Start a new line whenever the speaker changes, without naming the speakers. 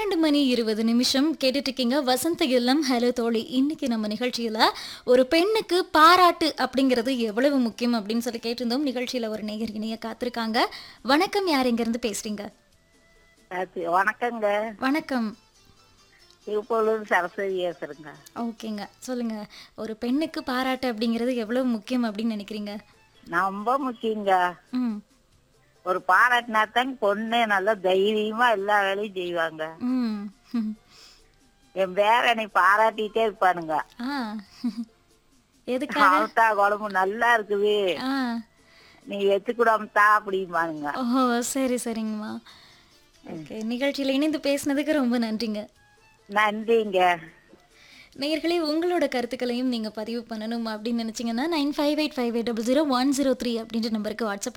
பன்னெண்டு மணி இருபது நிமிஷம் கேட்டுட்டு இருக்கீங்க வசந்த இல்லம் ஹலோ தோழி இன்னைக்கு நம்ம நிகழ்ச்சியில ஒரு பெண்ணுக்கு பாராட்டு அப்படிங்கிறது எவ்வளவு முக்கியம் அப்படின்னு சொல்லி கேட்டிருந்தோம் நிகழ்ச்சியில ஒரு நேயர் இணைய காத்திருக்காங்க வணக்கம் யார் எங்க இருந்து பேசுறீங்க
அது வணக்கங்க
வணக்கம்
இப்பொழுது சரஸ்வதி பேசுறேங்க
ஓகேங்க சொல்லுங்க ஒரு பெண்ணுக்கு பாராட்டு அப்படிங்கிறது எவ்வளவு முக்கியம் அப்படின்னு நினைக்கிறீங்க
ரொம்ப முக்கியங்க
ம்
ஒரு பாராட்டினா தான் பொண்ணு நல்லா தைரியமா எல்லா வேலையும் செய்வாங்க
ம் ம்.
என் பேர என்னை பாராட்டிட்டே இருப்பானுங்க
ஆ எதுக்காக
அவத்தா குழம்பு நல்லா இருக்குது
ஆ
நீ எத்துக்கூடாமத்தா அப்படிம்பானுங்க
ஓ சரி சரிங்கம்மா ஓகே நிகழ்ச்சியில் இணைந்து பேசினதுக்கு ரொம்ப நன்றிங்க
நன்றிங்க
நேயர்களே உங்களோட கருத்துக்களையும் நீங்கள் பதிவு பண்ணணும் அப்படின்னு நினச்சிங்கன்னா nine five eight five eight double zero one zero three அப்படின்ற நம்பருக்கு வாட்ஸ்அப்